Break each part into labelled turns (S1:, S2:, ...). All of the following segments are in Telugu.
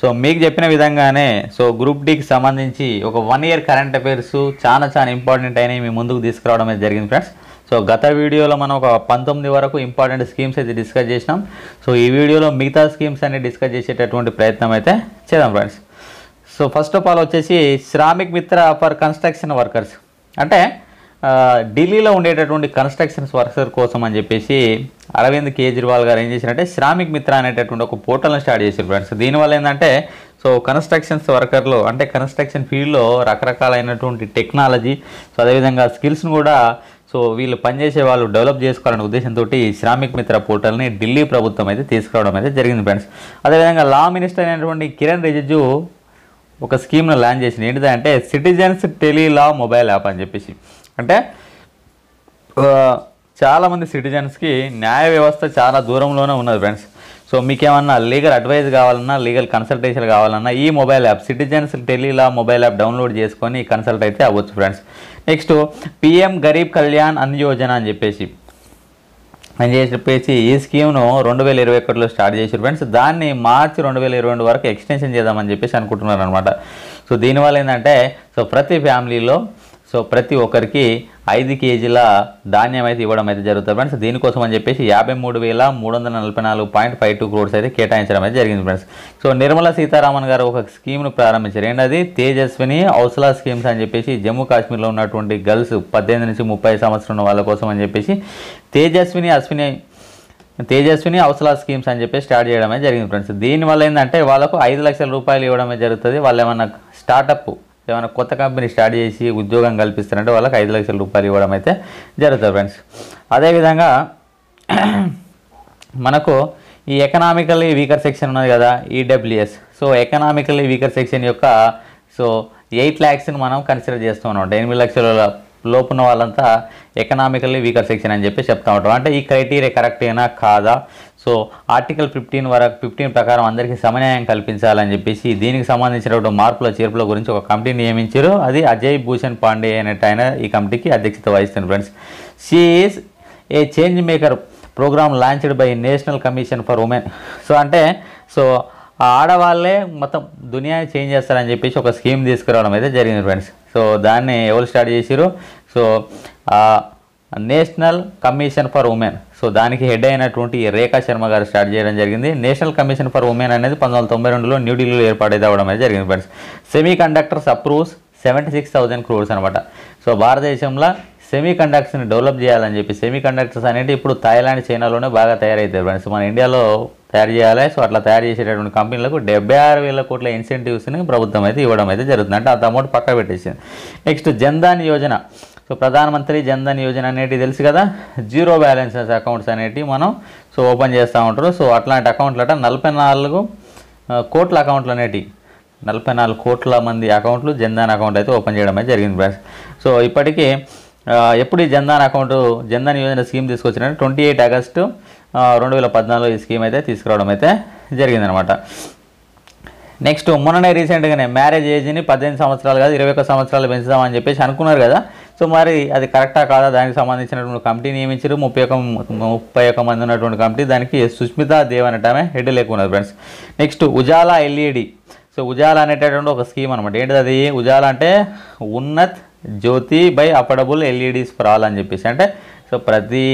S1: సో మీకు చెప్పిన విధంగానే సో గ్రూప్ డికి సంబంధించి ఒక వన్ ఇయర్ కరెంట్ అఫైర్స్ చాలా చాలా ఇంపార్టెంట్ అయినవి మీ ముందుకు తీసుకురావడం అయితే జరిగింది ఫ్రెండ్స్ సో గత వీడియోలో మనం ఒక పంతొమ్మిది వరకు ఇంపార్టెంట్ స్కీమ్స్ అయితే డిస్కస్ చేసినాం సో ఈ వీడియోలో మిగతా స్కీమ్స్ అన్ని డిస్కస్ చేసేటటువంటి ప్రయత్నం అయితే చేద్దాం friends so first of all వచ్చేసి శ్రామిక్ మిత్ర ఫర్ కన్స్ట్రక్షన్ వర్కర్స్ అంటే ఆ, ఢిల్లీలో ఉండేటటువంటి కన్స్ట్రక్షన్స్ వర్కర్ కోసం అని చెప్పేసి అరవింద్ కేజ్రీవాల్ గారు ఏం చేశారంటే శ్రామిక్ మిత్ర అనేటటువంటి ఒక పోర్టల్ని స్టార్ట్ చేశారు ఫ్రెండ్స్ దీనివల్ల ఏంటంటే సో కన్స్ట్రక్షన్స్ వర్కర్లో అంటే కన్స్ట్రక్షన్ ఫీల్డ్లో రకరకాలైనటువంటి టెక్నాలజీ సో అదేవిధంగా స్కిల్స్ను కూడా సో వీళ్ళు పనిచేసే వాళ్ళు డెవలప్ చేసుకోవాలనే ఉద్దేశంతో శ్రామిక్ మిత్ర పోర్టల్ని ఢిల్లీ ప్రభుత్వం అయితే తీసుకురావడం అయితే జరిగింది ఫ్రెండ్స్ అదేవిధంగా లా మినిస్టర్ అయినటువంటి కిరణ్ రిజిజు ఒక స్కీమ్ను లాంచ్ చేసింది ఏంటిదంటే citizens tele law mobile app అని చెప్పేసి అంటే ఆ, చాలామంది సిటిజన్స్కి న్యాయ వ్యవస్థ చాలా దూరంలోనే ఉన్నది ఫ్రెండ్స్ సో మీకేమన్నా లీగల్ అడ్వైస్ కావాలన్నా లీగల్ కన్సల్టేషన్ కావాలన్నా ఈ mobile app citizens tele law mobile app download చేసుకొని కన్సల్ట్ అయితే అవ్వచ్చు friends next PM Garib Kalyan Ann Yojana అని చెప్పేసి అని చెప్పేసి ఈ స్కీమ్ను రెండు వేల ఇరవై ఒకటిలో స్టార్ట్ చేశారు ఫ్రెండ్స్ దాన్ని మార్చి రెండు వేల ఇరవై రెండు వరకు ఎక్స్టెన్షన్ చేద్దామని చెప్పేసి అనుకుంటున్నారు అనమాట సో దీనివల్ల ఏంటంటే సో ప్రతి ఫ్యామిలీలో సో ప్రతి ఒక్కరికి ఐదు కేజీల ధాన్యం అయితే ఇవ్వడం అయితే జరుగుతుంది ఫ్రెండ్స్ దీనికోసం అని చెప్పేసి యాభై మూడు వేల మూడు వందల నలభై నాలుగు పాయింట్ ఫైవ్ టూ క్రోడ్స్ అయితే కేటాయించడం అయితే జరిగింది ఫ్రెండ్స్ సో నిర్మలా సీతారామన్ గారు ఒక స్కీమ్ను ప్రారంభించారు ఏంటది తేజస్విని ఔసలా స్కీమ్స్ అని చెప్పేసి జమ్మూ కాశ్మీర్లో ఉన్నటువంటి గర్ల్స్ పద్దెనిమిది నుంచి ముప్పై సంవత్సరం ఉన్న వాళ్ళ కోసం అని చెప్పేసి తేజస్విని అశ్విని తేజస్విని అవసలా స్కీమ్స్ అని చెప్పి స్టార్ట్ చేయడమే జరిగింది ఫ్రెండ్స్ దీనివల్ల ఏంటంటే వాళ్ళకు ఐదు లక్షల రూపాయలు ఇవ్వడమే జరుగుతుంది వాళ్ళు ఏమన్నా స్టార్టప్ ఏమైనా కొత్త కంపెనీ స్టార్ట్ చేసి ఉద్యోగం కల్పిస్తారంటే వాళ్ళకి ఐదు లక్షల రూపాయలు ఇవ్వడం అయితే జరుగుతుంది ఫ్రెండ్స్ అదేవిధంగా మనకు ఈ ఎకనామికల్లీ వీకర్ సెక్షన్ ఉన్నది కదా EWS so economically weaker section యొక్క సో ఎయిట్ ల్యాక్స్ని మనం కన్సిడర్ చేస్తూ ఉన్నాం ఎనిమిది లక్షల లోపున్న వాళ్ళంతా ఎకనామికల్లీ వీకర్ సెక్షన్ అని చెప్పి చెప్తా ఉంటాం అంటే ఈ క్రైటీరియా కరెక్టేనా కాదా సో ఆర్టికల్ ఫిఫ్టీన్ వరకు ఫిఫ్టీన్ ప్రకారం అందరికీ సమన్యాయం కల్పించాలని చెప్పేసి దీనికి సంబంధించినటువంటి మార్పుల చేర్పుల గురించి ఒక కమిటీ నియమించారు అది అజయ్ భూషణ్ పాండే అనేట ఆయన ఈ కమిటీకి అధ్యక్షత వహిస్తుంది friends she is a change maker program launched by national commission for women so అంటే సో ఆ ఆడవాళ్ళే మొత్తం దునియాని చేంజ్ చేస్తారని చెప్పేసి ఒక స్కీమ్ తీసుకురావడం అయితే జరిగింది ఫ్రెండ్స్ సో దాన్ని ఎవరు స్టార్ట్ చేసిరు సో ఆ national commission for women so దానికి హెడ్ అయినటువంటి రేఖా శర్మ గారు స్టార్ట్ చేయడం జరిగింది నేషనల్ కమిషన్ ఫర్ ఉమెన్ అనేది పంతొమ్మిది వందల తొంభై రెండులో న్యూఢిల్లీలో ఏర్పాటు అవ్వడం అనేది జరిగింది friends semiconductors approves seventy six thousand crores అనమాట సో భారతదేశంలో సెమీ కండక్టర్స్ని డెవలప్ చేయాలని చెప్పి సెమీ కండక్టర్స్ అనేది ఇప్పుడు థాయిలాండ్ చైనాలోనే బాగా తయారవుతాయి ఫ్రెండ్స్ మన ఇండియాలో తయారు చేయాలి సో అట్లా తయారు చేసేటటువంటి కంపెనీలకు డెబ్బై ఆరు వేల కోట్ల ఇన్సెంటివ్స్ని ప్రభుత్వం అయితే ఇవ్వడం అయితే జరుగుతుంది అంటే అంత అమౌంట్ పక్క పెట్టేసింది నెక్స్ట్ జన్ధన్ యోజన సో ప్రధానమంత్రి జన్ధన్ యోజన అనేటివి తెలుసు కదా జీరో బ్యాలెన్సెస్ అకౌంట్స్ అనేటివి మనం సో ఓపెన్ చేస్తూ ఉంటారు సో అట్లాంటి అకౌంట్లట నలభై నాలుగు ఆ, కోట్ల అకౌంట్లు అనేటివి నలభై నాలుగు కోట్ల మంది అకౌంట్లు జన్ధన్ అకౌంట్ అయితే ఓపెన్ చేయడం అయితే జరిగింది ఫ్రెండ్స్ సో ఇప్పటికీ ఆ, ఎప్పుడు ఈ జన్ధన్ అకౌంట్ జన్ధన్ యోజన స్కీమ్ తీసుకొచ్చినట్టు ట్వంటీ ఎయిట్ ఆగస్టు రెండు వేల పద్నాలుగులో ఈ స్కీమ్ అయితే తీసుకురావడం అయితే జరిగిందనమాట నెక్స్ట్ మొన్ననే రీసెంట్గానే మ్యారేజ్ ఏజ్ని పద్దెనిమిది సంవత్సరాలు కాదు ఇరవై ఒక్క సంవత్సరాలు పెంచుదామని చెప్పేసి అనుకున్నారు కదా సో మరి అది కరెక్టా కాదా దానికి సంబంధించినటువంటి కమిటీ నియమించారు ముప్పై ఒక ముప్పై ఒక మంది ఉన్నటువంటి కమిటీ దానికి సుస్మితా దేవ్ అనేట ఆమె హెడ్ లేకున్నది friends next Ujala LED so Ujala అనేటటువంటి ఒక స్కీమ్ అనమాట ఏంటిది అది ఉజాలా అంటే Unnat Jyoti by affordable LEDs for all అని చెప్పేసి అంటే సో ప్రతి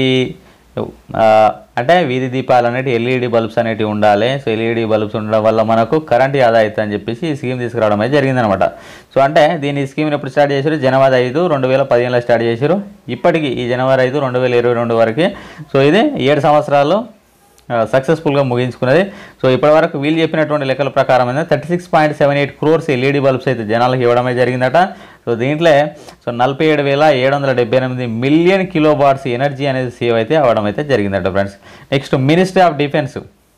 S1: ఆ, అంటే వీధి దీపాలు అనేవి ఎల్ఈడి బల్బ్స్ అనేటివి ఉండాలి సో ఎల్ఈడి బల్బ్స్ ఉండడం వల్ల మనకు కరెంట్ ఆదా అవుతుంది అని చెప్పేసి ఈ స్కీమ్ తీసుకురావడం అయితే జరిగిందనమాట సో అంటే దీని ఈ స్కీమ్ని ఎప్పుడు స్టార్ట్ చేశారు జనవరి ఐదు రెండు వేల పదిహేనులో స్టార్ట్ చేశారు ఇప్పటికి ఈ జనవరి ఐదు రెండు వేల ఇరవై రెండు వరకు సో ఇది ఏడు సంవత్సరాలు సక్సెస్ఫుల్గా ముగించుకున్నది సో ఇప్పటివరకు వీళ్ళు చెప్పినటువంటి లెక్కల ప్రకారం అయితే thirty six point seven eight crores LED bulbs అయితే జనాలకు ఇవ్వడమే జరిగిందట సో దీంట్లో సో నలభై ఏడు వేల ఏడు వందల డెబ్బై ఎనిమిది మిలియన్ కిలో వాట్స్ ఎనర్జీ అనేది సేవ్ అయితే అవ్వడం అయితే జరిగిందట friends next ministry of defence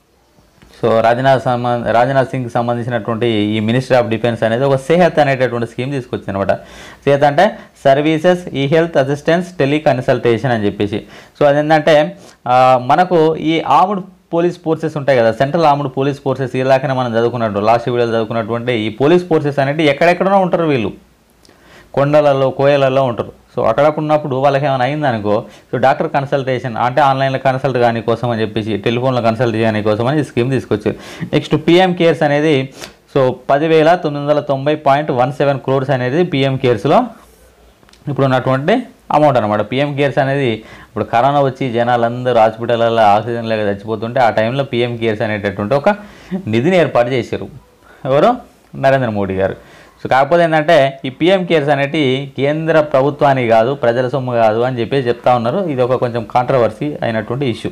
S1: so Rajnath సంబంధ రాజ్నాథ్ సింగ్ సంబంధించినటువంటి ఈ మినిస్ట్రీ ఆఫ్ డిఫెన్స్ అనేది ఒక సేహత్ అనేటటువంటి స్కీమ్ తీసుకొచ్చింది అనమాట సేహత్ అంటే సర్వీసెస్ ఈ హెల్త్ అసిస్టెన్స్ టెలికన్సల్టేషన్ అని చెప్పేసి సో అదేంటంటే ఆ, మనకు ఈ ఆర్మ్డ్ పోలీస్ ఫోర్సెస్ ఉంటాయి కదా సెంట్రల్ ఆర్మ్డ్ పోలీస్ ఫోర్సెస్ ఇలాగనే మనం చదువుకున్నట్టు లాస్ట్ వీడియోలో చదువుకున్నటువంటి ఈ పోలీస్ ఫోర్సెస్ అనేవి ఎక్కడెక్కడో ఉంటారు వీళ్ళు కొండలలో కోయలలో ఉంటారు సో అక్కడ ఉన్నప్పుడు వాళ్ళకి ఏమైనా అయిందనుకో సో డాక్టర్ కన్సల్టేషన్ అంటే ఆన్లైన్లో కన్సల్ట్ కానీ కోసం అని చెప్పేసి టెలిఫోన్లో కన్సల్ట్ చేయని కోసం అని ఈ స్కీమ్ తీసుకొచ్చారు నెక్స్ట్ పిఎం కేర్స్ అనేది సో పదివేల తొమ్మిది వందల తొంభై పాయింట్ వన్ సెవెన్ క్రోర్స్ అనేది పిఎం కేర్స్లో ఇప్పుడు ఉన్నటువంటి అమౌంట్ అనమాట పిఎం కేర్స్ అనేది ఇప్పుడు కరోనా వచ్చి జనాలందరూ హాస్పిటల్లో ఆక్సిజన్ లేక చచ్చిపోతుంటే ఆ టైంలో పిఎం కేర్స్ అనేటటువంటి ఒక నిధిని ఏర్పాటు చేశారు ఎవరు నరేంద్ర మోడీ గారు సో కాకపోతే ఏంటంటే ఈ పిఎం కేర్స్ అనేటి కేంద్ర ప్రభుత్వానికి కాదు ప్రజల సొమ్ము కాదు అని చెప్పేసి చెప్తా ఉన్నారు ఇది ఒక కొంచెం కాంట్రవర్సీ అయినటువంటి ఇష్యూ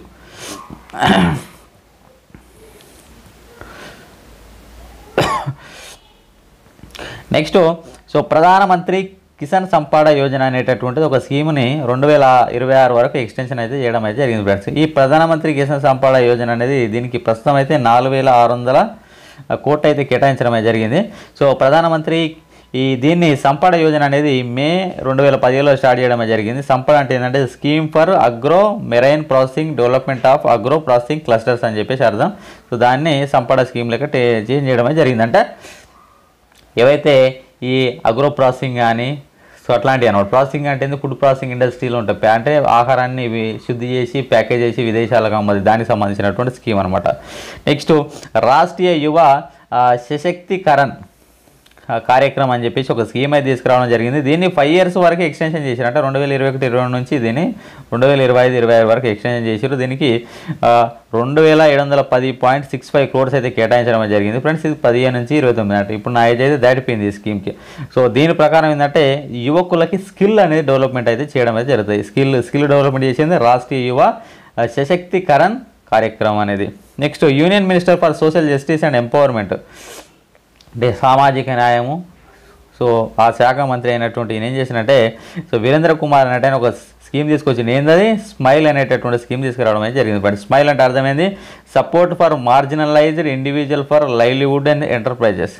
S1: నెక్స్ట్ సో ప్రధానమంత్రి కిసాన్ సంపాద యోజన అనేటటువంటిది ఒక స్కీమ్ని రెండు వేల ఇరవై ఆరు వరకు ఎక్స్టెన్షన్ అయితే చేయడం అయితే జరిగింది ఫ్రెండ్స్ ఈ ప్రధానమంత్రి కిసాన్ సంపాద యోజన అనేది దీనికి ప్రస్తుతం అయితే నాలుగు వేల ఆరు వందల కోట్లు అయితే కేటాయించడం అయితే జరిగింది సో ప్రధానమంత్రి ఈ దీన్ని సంపద యోజన అనేది మే రెండు వేల పదిహేలో స్టార్ట్ చేయడం జరిగింది సంపద అంటే ఏంటంటే scheme for agro marine processing development of agro processing clusters అని చెప్పేసి అర్థం సో దాన్ని సంపద స్కీమ్ లెక్క టే- చేంజ్ చేయడం అయితే జరిగింది అంటే ఏవైతే ఈ అగ్రో ప్రాసెసింగ్ కానీ సో అట్లాంటివి అనమాట ప్రాసెసింగ్ అంటే ఏంది? ఫుడ్ ప్రాసెసింగ్ ఇండస్ట్రీలో ఉంటాయి ప్యా- అంటే ఆహారాన్ని ఇవి శుద్ధి చేసి ప్యాకేజ్ చేసి విదేశాలకు అమ్మది దానికి సంబంధించినటువంటి స్కీమ్ అనమాట నెక్స్ట్ రాష్ట్రీయ యువ ఆ, సశక్తికరణ్ ఆ, కార్యక్రమం అని చెప్పేసి ఒక స్కీమ్ అయితే తీసుకురావడం జరిగింది దీన్ని ఫైవ్ ఇయర్స్ వరకు ఎక్స్టెన్షన్ చేశారు అంటే రెండు వేల ఇరవై ఒకటి ఇరవై రెండు నుంచి దీన్ని రెండు వేల ఇరవై ఐదు ఇరవై ఆరు వరకు ఎక్స్టెన్షన్ చేశారు దీనికి ఆ, రెండు వేల ఏడు వందల పది పాయింట్ సిక్స్ ఫైవ్ క్రోర్స్ అయితే కేటాయించడం అయితే జరిగింది ఫ్రెండ్స్ ఇది పదిహేను నుంచి ఇరవై తొమ్మిది అంటే ఇప్పుడు నా ఏజ్ అయితే దాటిపోయింది ఈ స్కీమ్కి సో దీని ప్రకారం ఏంటంటే యువకులకి స్కిల్ అనేది డెవలప్మెంట్ అయితే చేయడం అయితే జరుగుతుంది స్కిల్ స్కిల్ డెవలప్మెంట్ చేసింది రాష్ట్రీయ యువ ఆ, సశక్తికరణ్ కార్యక్రమం అనేది next union minister for social justice and empowerment అంటే సామాజిక న్యాయము సో ఆ శాఖ మంత్రి అయినటువంటి ఈయన ఏం చేసినట్టే సో వీరేంద్ర కుమార్ అనేట ఆయన ఒక స్కీమ్ తీసుకొచ్చింది ఏంటది స్మైల్ అనేటటువంటి స్కీమ్ తీసుకురావడం అయితే జరిగింది బట్ స్మైల్ అంటే అర్థమైంది support for marginalised individual for livelihood and enterprises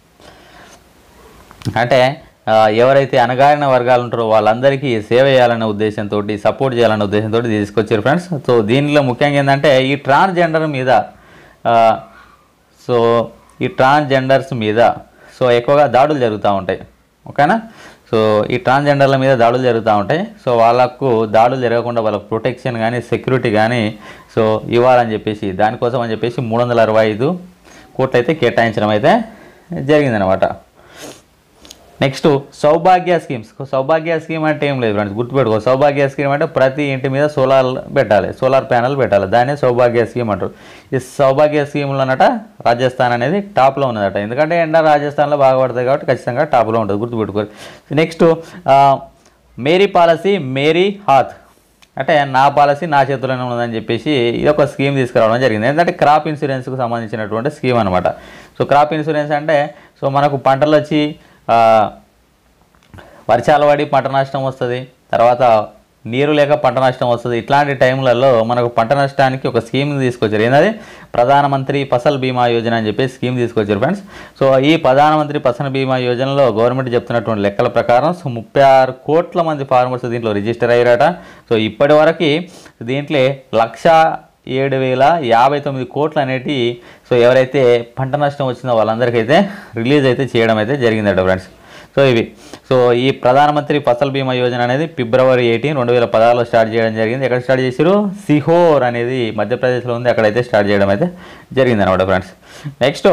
S1: అంటే ఆ, ఎవరైతే అణగారిన వర్గాలు ఉంటారో వాళ్ళందరికీ సేవ చేయాలనే ఉద్దేశంతో సపోర్ట్ చేయాలనే ఉద్దేశంతో తీసుకొచ్చారు ఫ్రెండ్స్ సో దీనిలో ముఖ్యంగా ఏంటంటే ఈ ట్రాన్స్జెండర్ మీద ఆ, సో ఈ ట్రాన్స్జెండర్స్ మీద సో ఎక్కువగా దాడులు జరుగుతూ ఉంటాయి ఓకేనా సో ఈ ట్రాన్స్జెండర్ల మీద దాడులు జరుగుతూ ఉంటాయి సో వాళ్ళకు దాడులు జరగకుండా వాళ్ళకు ప్రొటెక్షన్ కానీ సెక్యూరిటీ కానీ సో ఇవ్వాలని చెప్పేసి దానికోసం అని చెప్పేసి మూడు వందల అరవై ఐదు కోట్లు అయితే కేటాయించడం అయితే జరిగిందనమాట next Saubhagya schemes Saubhagya scheme అంటే ఏం లేదు ఫ్రెండ్స్ గుర్తుపెట్టుకో సౌభాగ్య స్కీమ్ అంటే ప్రతి ఇంటి మీద సోలార్ పెట్టాలి సోలార్ ప్యానల్ పెట్టాలి దాన్నే సౌభాగ్య స్కీమ్ అంటారు ఈ సౌభాగ్య స్కీమ్లో అన్నట రాజస్థాన్ అనేది టాప్లో ఉన్నదట ఎందుకంటే ఎండ రాజస్థాన్లో బాగా పడుతుంది కాబట్టి ఖచ్చితంగా టాప్లో ఉంటుంది గుర్తుపెట్టుకోరు నెక్స్ట్ మేరీ పాలసీ మేరీ హాత్ అంటే నా పాలసీ నా చేతిలోనే ఉన్నదని చెప్పేసి ఇది ఒక స్కీమ్ తీసుకురావడం జరిగింది ఏంటంటే క్రాప్ ఇన్సూరెన్స్కి సంబంధించినటువంటి స్కీమ్ అనమాట సో క్రాప్ ఇన్సూరెన్స్ అంటే సో మనకు పంటలు వచ్చి ఆ, వర్షాలు పడి పంట నష్టం వస్తుంది తర్వాత నీరు లేక పంట నష్టం వస్తుంది ఇట్లాంటి టైంలలో మనకు పంట నష్టానికి ఒక స్కీమ్ తీసుకొచ్చారు ఏంటది ప్రధానమంత్రి ఫసల్ బీమా యోజన అని చెప్పి స్కీమ్ తీసుకొచ్చారు ఫ్రెండ్స్ సో ఈ ప్రధానమంత్రి ఫసల్ బీమా యోజనలో గవర్నమెంట్ చెప్తున్నటువంటి లెక్కల ప్రకారం సో ముప్పై ఆరు కోట్ల మంది ఫార్మర్స్ దీంట్లో రిజిస్టర్ అయ్యారట సో ఇప్పటి వరకు దీంట్లో లక్ష ఏడు వేల యాభై తొమ్మిది కోట్లు అనేటి సో ఎవరైతే పంట నష్టం వచ్చిందో వాళ్ళందరికైతే రిలీజ్ అయితే చేయడం అయితే జరిగిందట ఫ్రెండ్స్ సో ఇవి సో ఈ ప్రధానమంత్రి ఫసల్ బీమా యోజన అనేది ఫిబ్రవరి ఎయిటీన్ రెండు వేల పదహారులో స్టార్ట్ చేయడం జరిగింది ఎక్కడ స్టార్ట్ చేశారు సిహోర్ అనేది మధ్యప్రదేశ్లో ఉంది అక్కడైతే స్టార్ట్ చేయడం అయితే జరిగింది అనమాట ఫ్రెండ్స్ నెక్స్ట్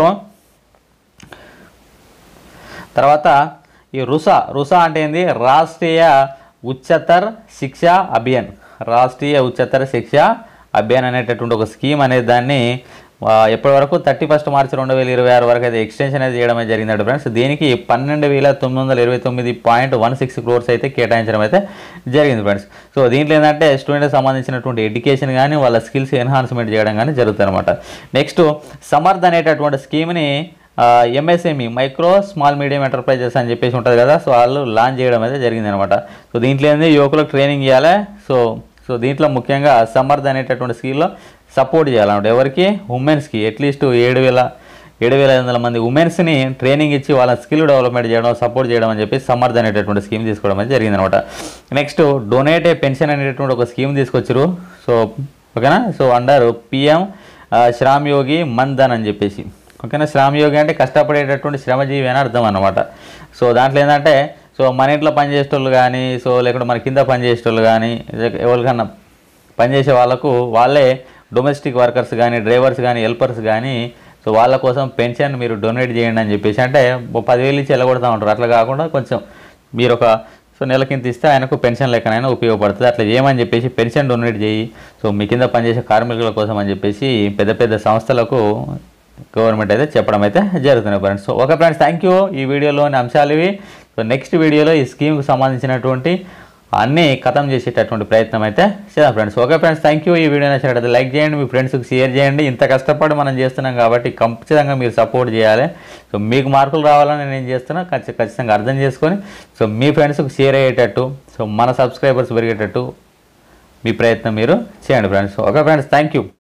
S1: తర్వాత ఈ రుసా రుసా అంటే ఏంది రాష్ట్రీయ ఉच्चतर శిక్ష అభియాన్ రాష్ట్రీయ ఉच्चतर శిక్ష అభియాన్ అనేటటువంటి ఒక స్కీమ్ అనేది దాన్ని ఆ, ఎప్పటి వరకు థర్టీ ఫస్ట్ మార్చి రెండు వేల ఇరవై ఆరు వరకు అయితే ఎక్స్టెన్షన్ అయితే చేయడం అయితే జరిగిందంట ఫ్రెండ్స్ దీనికి పన్నెండు వేల తొమ్మిది వందల ఇరవై తొమ్మిది పాయింట్ వన్ సిక్స్ క్రోర్స్ అయితే కేటాయించడం అయితే జరిగింది ఫ్రెండ్స్ సో దీంట్లో ఏంటంటే స్టూడెంట్కి సంబంధించినటువంటి ఎడ్యుకేషన్ కానీ వాళ్ళ స్కిల్స్ ఎన్హాన్స్మెంట్ చేయడం కానీ జరుగుతుంది అనమాట నెక్స్ట్ సమర్థ్ అనేటటువంటి స్కీమ్ని MSME micro small medium enterprises అని చెప్పేసి ఉంటుంది కదా సో వాళ్ళు లాంచ్ చేయడం అయితే జరిగింది అనమాట సో దీంట్లో ఏంది యువకులకు ట్రైనింగ్ ఇవ్వాలి సో సో దీంట్లో ముఖ్యంగా సమర్థ్ అనేటటువంటి స్కీల్లో సపోర్ట్ చేయాలన్నమాట ఎవరికి ఉమెన్స్కి అట్లీస్ట్ ఏడు వేల ఏడు వేల ఐదు వందల మంది ఉమెన్స్ని ట్రైనింగ్ ఇచ్చి వాళ్ళ స్కిల్ డెవలప్మెంట్ చేయడం సపోర్ట్ చేయడం అని చెప్పి సమర్థ్ అనేటటువంటి స్కీమ్ తీసుకోవడం అనేది జరిగిందనమాట నెక్స్ట్ డొనేట్ ఏ పెన్షన్ అనేటటువంటి ఒక స్కీమ్ తీసుకొచ్చారు సో ఓకేనా so under PM Shram Yogi Maan Dhan అని చెప్పేసి ఓకేనా శ్రామ్ యోగి అంటే కష్టపడేటటువంటి శ్రమజీవి అని అర్థం అనమాట సో దాంట్లో ఏంటంటే సో మన ఇంట్లో పనిచేసేటోళ్ళు కానీ సో లేకుంటే మన కింద పనిచేసేటోళ్ళు కానీ ఎవరికన్నా పనిచేసే వాళ్ళకు వాళ్ళే డొమెస్టిక్ వర్కర్స్ కానీ డ్రైవర్స్ కానీ హెల్పర్స్ కానీ సో వాళ్ళ కోసం పెన్షన్ మీరు డొనేట్ చేయండి అని చెప్పేసి అంటే ఓ పదివేలు ఇచ్చి వెళ్ళగొడతా ఉంటారు అట్లా కాకుండా కొంచెం మీరు ఒక సో నెల కింద ఇస్తే ఆయనకు పెన్షన్ లెక్కనైనా ఉపయోగపడుతుంది అట్లా చేయమని చెప్పేసి పెన్షన్ డొనేట్ చేయి సో మీ కింద పనిచేసే కార్మికుల కోసం అని చెప్పేసి పెద్ద పెద్ద సంస్థలకు గవర్నమెంట్ అయితే చెప్పడం అయితే జరుగుతుంది friends so okay friends thank you ఈ వీడియోలోని అంశాలు ఇవి సో నెక్స్ట్ వీడియోలో ఈ స్కీమ్కి సంబంధించినటువంటి అన్నీ ఖతం చేసేటటువంటి ప్రయత్నం అయితే చేద్దాం friends okay friends thank you ఈ వీడియో నచ్చినట్లయితే లైక్ చేయండి మీ ఫ్రెండ్స్కి షేర్ చేయండి ఇంత కష్టపడి మనం చేస్తున్నాం కాబట్టి ఖచ్చితంగా మీరు సపోర్ట్ చేయాలి సో మీకు మార్కులు రావాలని నేను చేస్తున్నా ఖచ్చి- ఖచ్చితంగా అర్థం చేసుకొని సో మీ ఫ్రెండ్స్కి షేర్ అయ్యేటట్టు సో మన సబ్స్క్రైబర్స్ పెరిగేటట్టు మీ ప్రయత్నం మీరు చేయండి friends okay friends thank you